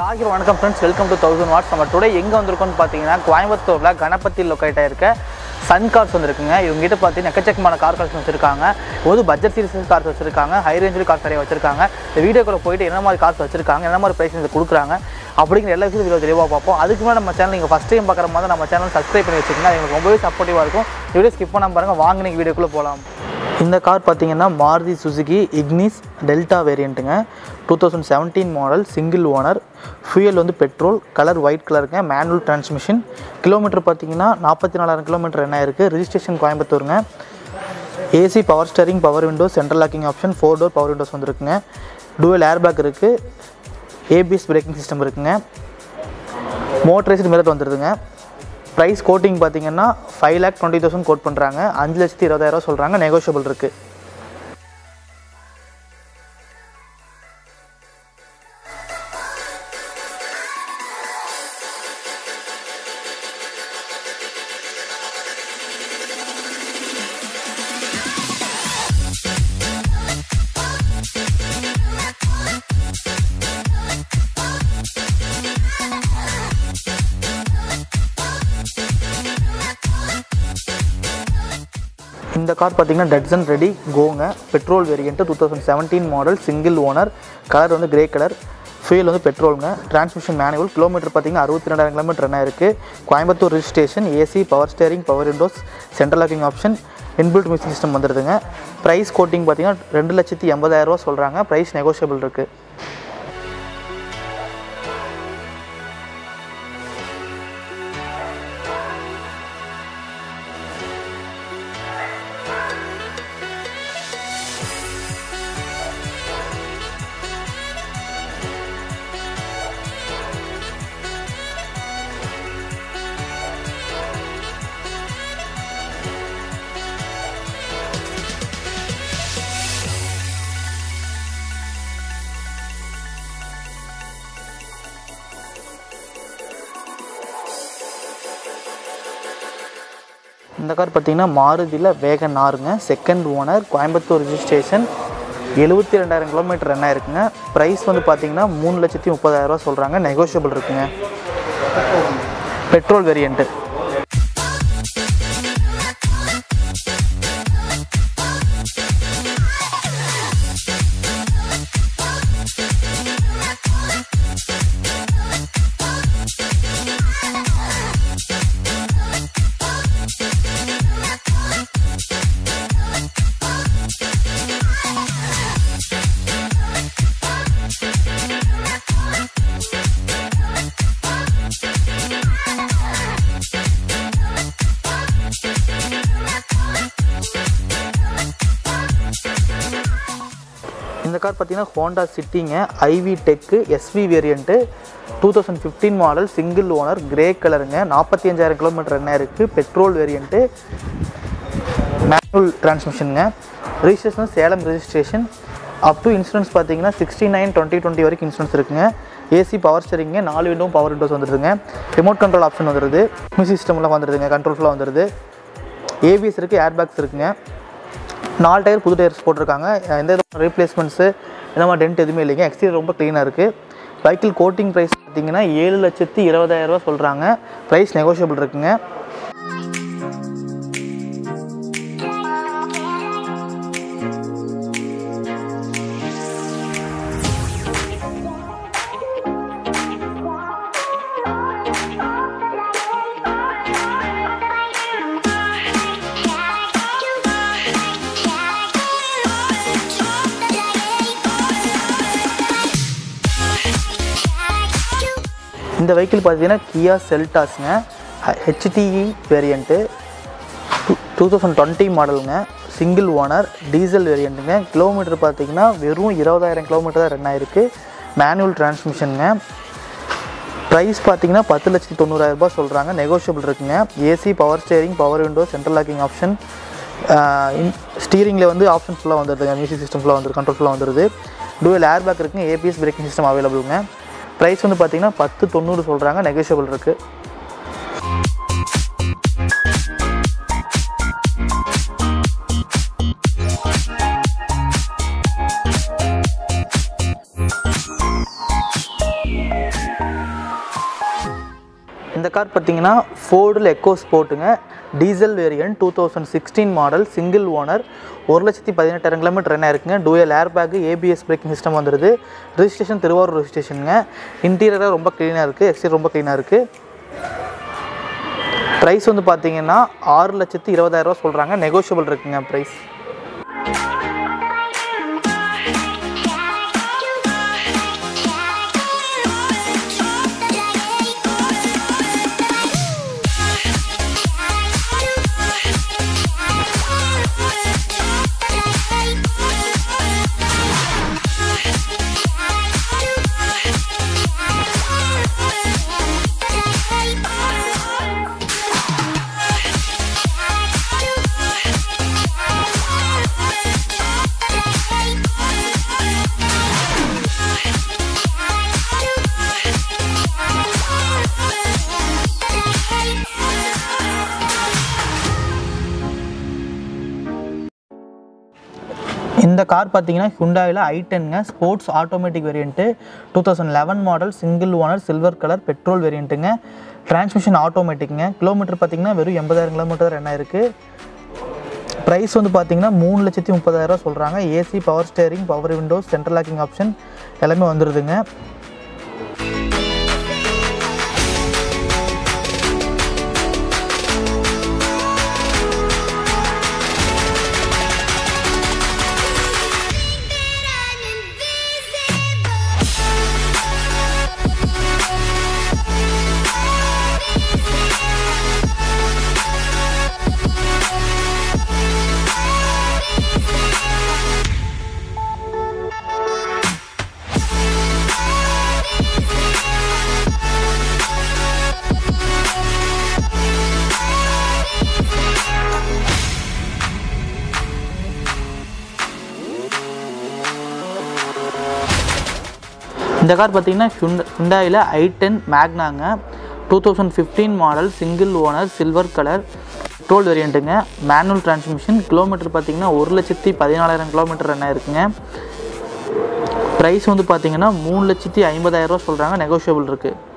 hi வணக்கம் friends welcome to thousand watts நம்ம today எங்கே வந்திருக்கோம்னு பார்த்தீங்கன்னா கோயம்புத்தூரில் கணபதி லொக்கேட் ஆயிருக்க சன் கார்ஸ் வந்திருக்குங்க இவங்ககிட்ட பார்த்தீங்கன்னா எக்கச்சக்கமான கார் கலெக்ஷன் வச்சிருக்காங்க ஒரு பட்ஜெட் சீரிஸ் கார்ஸ் வச்சிருக்காங்க ஹை ரேஞ்சில் கார்ஸ் நிறைய வச்சிருக்காங்க இந்த வீடியோக்குள்ள போயிட்டு என்ன மாதிரி கார்ஸ் வச்சிருக்காங்க என்ன மாதிரி ப்ரைஸ் கொடுக்குறாங்க அப்படிங்கிற எல்லா விஷயத்தையும் வீடியோ தெளிவாக பார்ப்போம் அதுக்கு மேலே நம்ம சேனல் நீங்கள் ஃபஸ்ட் டைம் பார்க்குற மாதிரி நம்ம சேனல் சப்ஸ்கிரைப் பண்ணி வச்சுக்கோங்க அது எங்களுக்கு ரொம்பவே சப்போர்ட்டிவாக இருக்கும் வீடியோ ஸ்கிப் பண்ணாம பாருங்க வாங்க நீங்கள் வீடியோக்குள்ளே போகலாம் இந்த கார் பார்த்தீங்கன்னா மாருதி சுசுகி இக்னிஸ் டெல்டா வேரியண்ட்டுங்க two thousand seventeen model single owner fuel வந்து பெட்ரோல் கலர் ஒயிட் கலருங்க மேனுவல் டிரான்ஸ்மிஷன் கிலோமீட்டர் பார்த்தீங்கன்னா நாற்பத்தி நாலாயிரம் கிலோமீட்டர் என்ன இருக்குது ரிஜிஸ்ட்ரேஷன் கோயம்புத்தூருங்க AC power steering power windows central locking option four door power windows வந்துருக்குங்க டூவல் ஏர்பேக் இருக்குது ஏபிஎஸ் பிரேக்கிங் சிஸ்டம் இருக்குங்க மோட்டரைஸ்டு மிரர் வந்துடுதுங்க ப்ரைஸ் கோட்டிங் பார்த்தீங்கன்னா five lakh twenty thousand quote பண்ணுறாங்க அஞ்சு லட்சத்தி இருபதாயிரம் சொல்கிறாங்க நெகோஷியபிள் இருக்குது இந்த கார் பார்த்தீங்கன்னா டட்சன் ரெடி கோங்க petrol variant two thousand seventeen model single owner colour வந்து கிரே கலர் ஃபியூல் வந்து பெட்ரோலுங்க டிரான்ஸ்மிஷன் மேனுவல் கிலோமீட்டர் பார்த்தீங்கன்னா அறுபத்தி ரெண்டாயிரம் கிலோமீட்டர் என்ன இருக்குது Coimbatore registration AC power steering power windows central locking option inbuilt music system வந்துடுதுங்க ப்ரைஸ் கோட்டிங் பார்த்தீங்கன்னா ரெண்டு லட்சத்தி எண்பதாயிரரூவா சொல்கிறாங்க ப்ரைஸ் நெகோஷியபிள் இருக்குது இந்த கார் பார்த்தீங்கன்னா மாருதியில் வேகன் ஆறுங்க செகண்ட் ஓனர் கோயம்புத்தூர் ரிஜிஸ்ட்ரேஷன் எழுபத்தி ரெண்டாயிரம் கிலோமீட்டர் என்ன இருக்குங்க ப்ரைஸ் வந்து பார்த்தீங்கன்னா மூணு லட்சத்தி முப்பதாயிரரூவா சொல்கிறாங்க நெகோஷியபிள் இருக்குங்க பெட்ரோல் வேரியண்ட்டு இந்த கார் பார்த்தீங்கன்னா ஹோண்டா சிட்டிங்க IV tech SV variant two thousand fifteen model single owner grey கலருங்க நாற்பத்தி அஞ்சாயிரம் கிலோமீட்டர் என்ன இருக்குது பெட்ரோல் வேரியண்ட்டு மேனுவல் டிரான்ஸ்மிஷனுங்க registration Salem registration up to insurance பார்த்தீங்கன்னா சிக்ஸ்டி நைன் டுவெண்ட்டி டுவெண்ட்டி வரைக்கும் இன்சூரன்ஸ் இருக்குங்க ஏசி பவர் ஸ்டரிங்க நாலு விண்டோவும் பவர் விண்டோஸ் வந்துடுதுங்க ரிமோட் கண்ட்ரோல் ஆப்ஷன் வந்துடுது மியூசிக் சிஸ்டம்லாம் வந்துடுதுங்க கண்ட்ரோல் ஃபுல்லாக வந்துடுது ஏபிஎஸ் இருக்குது ஏர்பேக்ஸ் இருக்குங்க நாலு டயர் புது டயர்ஸ் போட்டிருக்காங்க எந்த விதமான ரீப்ளேஸ்மெண்ட்ஸு இந்த மாதிரி டென்ட் எதுவுமே இல்லைங்க எக்ஸ்டீரியர் ரொம்ப க்ளீனாக இருக்குது பைக்கிள் கோட்டிங் ப்ரைஸ் பார்த்தீங்கன்னா ஏழு லட்சத்தி இருபதாயிரரூவா சொல்கிறாங்க ப்ரைஸ் நெகோஷியபிள் இருக்குங்க இந்த வெஹிக்கிள் பார்த்தீங்கன்னா கியா செல்டாஸுங்க HTE variant two thousand twenty மாடலுங்க சிங்கிள் ஓனர் டீசல் வேரியண்ட்டுங்க கிலோமீட்டர் பார்த்தீங்கன்னா வெறும் இருபதாயிரம் கிலோமீட்டர் தான் ரன் ஆயிருக்கு மேனுவல் டிரான்ஸ்மிஷனுங்க ப்ரைஸ் பார்த்தீங்கன்னா பத்து லட்சத்தி தொண்ணூறாயிரரூபா சொல்கிறாங்க நெகோஷியபிள் இருக்குங்க AC power steering power window central locking option ஸ்டீரிங்கில் வந்து ஆப்ஷன் ஃபுல்லாக வந்துடுதுங்க மியூசிக் சிஸ்டம் ஃபுல்லாக வந்துருது கண்ட்ரோல் ஃபுல்லாக வந்துடுது டூவல் ஏர்பேக் இருக்குங்க ஏபிஎஸ் பிரேக்கிங் சிஸ்டம் அவைலபிளுங்க ப்ரைஸ் வந்து பார்த்தீங்கன்னா பத்து தொண்ணூறு சொல்கிறாங்க நெகோஷியபிள் இருக்குது இந்த கார் பார்த்தீங்கன்னா ஃபோர்டில் எக்கோ ஸ்போர்ட்டுங்க diesel variant two thousand sixteen model single owner ஒரு லட்சத்தி பதினெட்டாயிரம் கிலோமீட்டர் என்ன இருக்குங்க dual airbag ABS braking system வந்துடுது ரிஜிஸ்ட்ரேஷன் திருவாரூர் ரிஜிஸ்ட்ரேஷனுங்க இன்டீரியராக ரொம்ப க்ளீனாக இருக்குது எக்ஸ்டீரியர் ரொம்ப க்ளீனாக இருக்குது ப்ரைஸ் வந்து பார்த்தீங்கன்னா ஆறு லட்சத்தி இருபதாயிரரூவா சொல்கிறாங்க நெகோஷியபிள் இருக்குங்க ப்ரைஸ் இந்த கார் பார்த்தீங்கன்னா ஹுண்டாயில் ஐ டென்ங்க sports automatic variant two thousand eleven model single owner silver colour petrol வேரியண்ட்டுங்க டிரான்ஸ்மிஷன் ஆட்டோமேட்டிக்ங்க கிலோமீட்டர் பார்த்தீங்கன்னா வெறும் எண்பதாயிரம் கிலோமீட்டர் என்ன இருக்குது ப்ரைஸ் வந்து பார்த்தீங்கன்னா மூணு லட்சத்தி முப்பதாயிரரூவா சொல்கிறாங்க AC power steering power windows central locking option எல்லாமே வந்துடுதுங்க இந்த கார் பார்த்தீங்கன்னா ஹுண்ட் ஹுண்டாயில் ஐ டென் மேக்னாங்க two thousand fifteen model single owner silver colour petrol வேரியண்ட்டுங்க மேனுவல் டிரான்ஸ்மிஷன் கிலோமீட்டர் பார்த்தீங்கன்னா ஒரு லட்சத்தி பதினாலாயிரம் கிலோமீட்டர் என்ன இருக்குங்க ப்ரைஸ் வந்து பார்த்தீங்கன்னா மூணு லட்சத்தி ஐம்பதாயிரரூவா சொல்கிறாங்க நெகோஷியபிள் இருக்குது